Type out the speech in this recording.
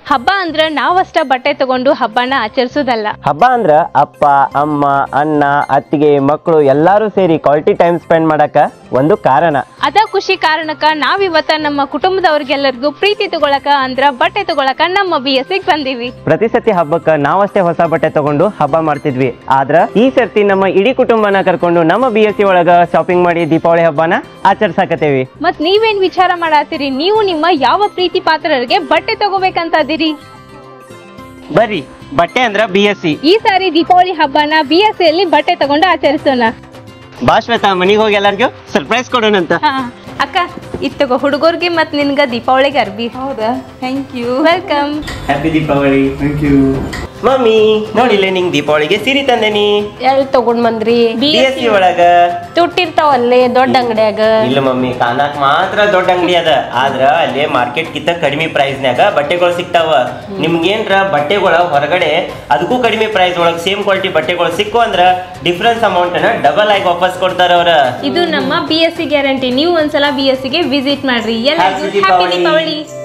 ಹಬ್ಬ ಅಂದ್ರ ನಾವಷ್ಟ ಬಟ್ಟೆ ತಗೊಂಡು ಹಬ್ಬನ ಆಚರಿಸೋದಲ್ಲ ಹಬ್ಬ ಅಂದ್ರ ಅಪ್ಪ ಅಮ್ಮ ಅಣ್ಣ ಅತ್ತಿಗೆ ಮಕ್ಕಳು ಎಲ್ಲಾರು ಸೇರಿ ಕ್ವಾಲಿಟಿ ಟೈಮ್ ಸ್ಪೆಂಡ್ ಮಾಡಕ ಒಂದು ಕಾರಣ ಅದ ಖುಷಿ ಕಾರಣಕ್ಕ ನಾವಿವತ್ತ ನಮ್ಮ ಕುಟುಂಬದವ್ರಿಗೆಲ್ಲರಿಗೂ ಪ್ರೀತಿ ತಗೊಳಕ ಅಂದ್ರ ಬಟ್ಟೆ ತಗೊಳಕ ನಮ್ಮ ಬಿ ಎಸ್ ಬಂದೀವಿ ಪ್ರತಿ ಸತಿ ಹಬ್ಬಕ್ಕ ನಾವಷ್ಟೇ ಹೊಸ ಬಟ್ಟೆ ತಗೊಂಡು ಹಬ್ಬ ಮಾಡ್ತಿದ್ವಿ ಆದ್ರ ಈ ಸರ್ತಿ ನಮ್ಮ ಇಡೀ ಕುಟುಂಬನ ಕರ್ಕೊಂಡು ನಮ್ಮ ಬಿ ಎಸ್ ಸಿ ಒಳಗ ಶಾಪಿಂಗ್ ಮಾಡಿ ದೀಪಾವಳಿ ಹಬ್ಬನ ಆಚರಿಸಾಕತೇವಿ ಮತ್ ನೀವೇನ್ ವಿಚಾರ ಮಾಡತ್ತೀರಿ ನೀವು ನಿಮ್ಮ ಯಾವ ಪ್ರೀತಿ ಪಾತ್ರರಿಗೆ ಬಟ್ಟೆ ತಗೋಬೇಕಂತ ಅದೀರಿ ಬರ್ರಿ ಬಟ್ಟೆ ಅಂದ್ರ ಬಿ ಎಸ್ ಸಿ ಈ ಸಾರಿ ದೀಪಾವಳಿ ಹಬ್ಬನ ಬಿ ಎಸ್ ಅಲ್ಲಿ ಬಟ್ಟೆ ತಗೊಂಡು ಆಚರಿಸೋಣ ಬಾ ಶ್ವೇತಾ ಮನಿಗೆ ಹೋಗಿ ಎಲ್ಲರಿಗೂ ಸರ್ಪ್ರೈಸ್ ಕೊಡೋಣಂತ ಹಾ ಅಕ್ಕ ಇದ್ ತಗೋ ಹುಡುಗರ್ಗೆ ಮತ್ ನಿನ್ಗ ದೀಪಾವಳಿಗೆ ಅರ್ಬಿ ಹೌದಾ thank you welcome happy Deepavali thank you mummy ನೋಡಿಲ್ಲ ನಿಂಗ್ ದೀಪಾವಳಿಗೆ ಸೀರೆ ತಂದೇನಿ ಎಲ್ಲಿ ತಗೊಂಡ್ ಬಂದ್ರಿ ಬಿ ಎಸ್ ಸಿ ಒಳಗ ತುಟ್ಟಿರ್ತಾವಲ್ಲೇ ದೊಡ್ಡ ಅಂಗಡ್ಯಾಗ ಇಲ್ಲ ಮಮ್ಮಿ ಕಾನಾಕ್ ಮಾತ್ರ ದೊಡ್ಡ ಅಂಗಡಿ ಅದ ಆದ್ರ ಅಲ್ಲಿ ಮಾರ್ಕೆಟ್ ಕಿಂತ ಕಡಿಮೆ ಪ್ರೈಸ್ ನ್ಯಾಗ ಬಟ್ಟೆಗಳು ಸಿಗ್ತಾವ ನಿಮ್ಗೇನ್ರ ಬಟ್ಟೆಗಳ ಹೊರಗಡೆ ಅದಕ್ಕೂ ಕಡಿಮೆ ಪ್ರೈಸ್ ಒಳಗ್ ಸೇಮ್ ಕ್ವಾಲಿಟಿ ಬಟ್ಟೆಗಳು ಸಿಕ್ಕು ಅಂದ್ರ ಡಿಫ್ರೆನ್ಸ್ ಅಮೌಂಟ್ ನ ಡಬಲ್ ಆಗಿ ವಾಪಸ್ ಕೊಡ್ತಾರ ಅವ್ರ ಇದು ನಮ್ಮ ಬಿ ಎಸ್ ಸಿ ಗ್ಯಾರಂಟಿ ನೀವು ಒಂದ್ಸಲ ಬಿ ಎಸ್ ಗೆ ವಿಸಿಟ್ ಮಾಡ್ರಿ ಎಲ್ಲರಿಗೂ Happy ಹ್ಯಾಪಿ ದೀಪಾವಳಿ. ದೀಪಾವಳಿ